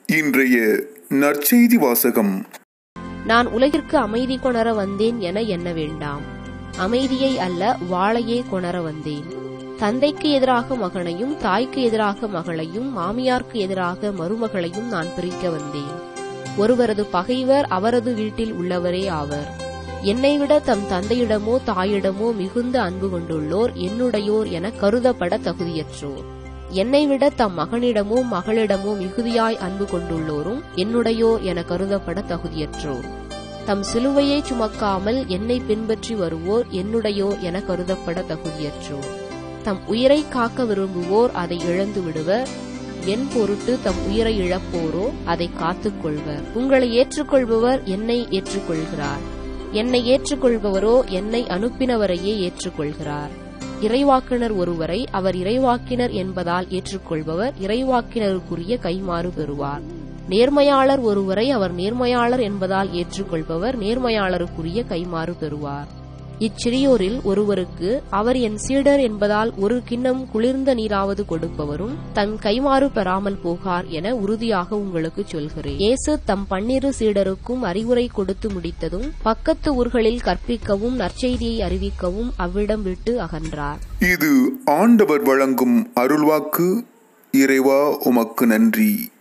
இன்றைய நற்செய்தி வாசகம் நான் உலகிற்கு அமைதி கொணர வந்தேன் என எண்ண வேண்டாம் அமைதியை அல்ல வாளையே கொணர வந்தேன் தந்தைக்கு எதிராக மகனையும் தாய்க்கு எதிராக மகளையும் மாமியாருக்கு எதிராக மருமகளையும் நான் பிரிக்க வந்தேன் ஒருவரது பகைவர் அவரது வீட்டில் உள்ளவரே ஆவர் என்னை விட தம் தந்தையிடமோ தாயிடமோ மிகுந்த அன்பு கொண்டுள்ளோர் என்னுடையோர் என கருதப்பட தகுதியற்றோர் என்னை விட தம் மகனிடமோ மகளிடமோ மிகுதியாய் அன்பு கொண்டுள்ளோரும் என்னுடையோர் என கருதப்பட தகுதியற்றோர் தம் சிலுவையை சுமக்காமல் என்னை பின்பற்றி வருவோர் என்னுடையோர் என கருதப்பட தகுதியற்றோர் தம் உயிரை காக்க விரும்புவோர் அதை இழந்து விடுவர் என் பொருட்டு தம் உயிரை இழப்போரோ அதை காத்துக் கொள்வர் உங்களை ஏற்றுக்கொள்பவர் என்னை ஏற்றுக்கொள்கிறார் என்னை ஏற்றுக்கொள்பவரோ என்னை அனுப்பினவரையே ஏற்றுக்கொள்கிறார் இறைவாக்கினர் ஒருவரை அவர் இறைவாக்கினர் என்பதால் ஏற்றுக்கொள்பவர் இறைவாக்கினருக்குரிய கைமாறு பெறுவார் நேர்மையாளர் ஒருவரை அவர் நேர்மையாளர் என்பதால் ஏற்றுக்கொள்பவர் நேர்மையாளருக்குரிய கைமாறு பெறுவார் இச்சிறியோரில் ஒருவருக்கு அவர் என் சீடர் என்பதால் ஒரு கிண்ணம் குளிர்ந்த நீராவது கொடுப்பவரும் தன் கைமாறு பெறாமல் போகார் என உறுதியாக உங்களுக்கு சொல்கிறேன் இயேசு தம் பன்னிரு சீடருக்கும் அறிவுரை கொடுத்து முடித்ததும் பக்கத்து ஊர்களில் கற்பிக்கவும் நற்செய்தியை அறிவிக்கவும் அவ்விடம் விட்டு அகன்றார் இது ஆண்டவர் வழங்கும் அருள்வாக்கு இறைவா உமக்கு நன்றி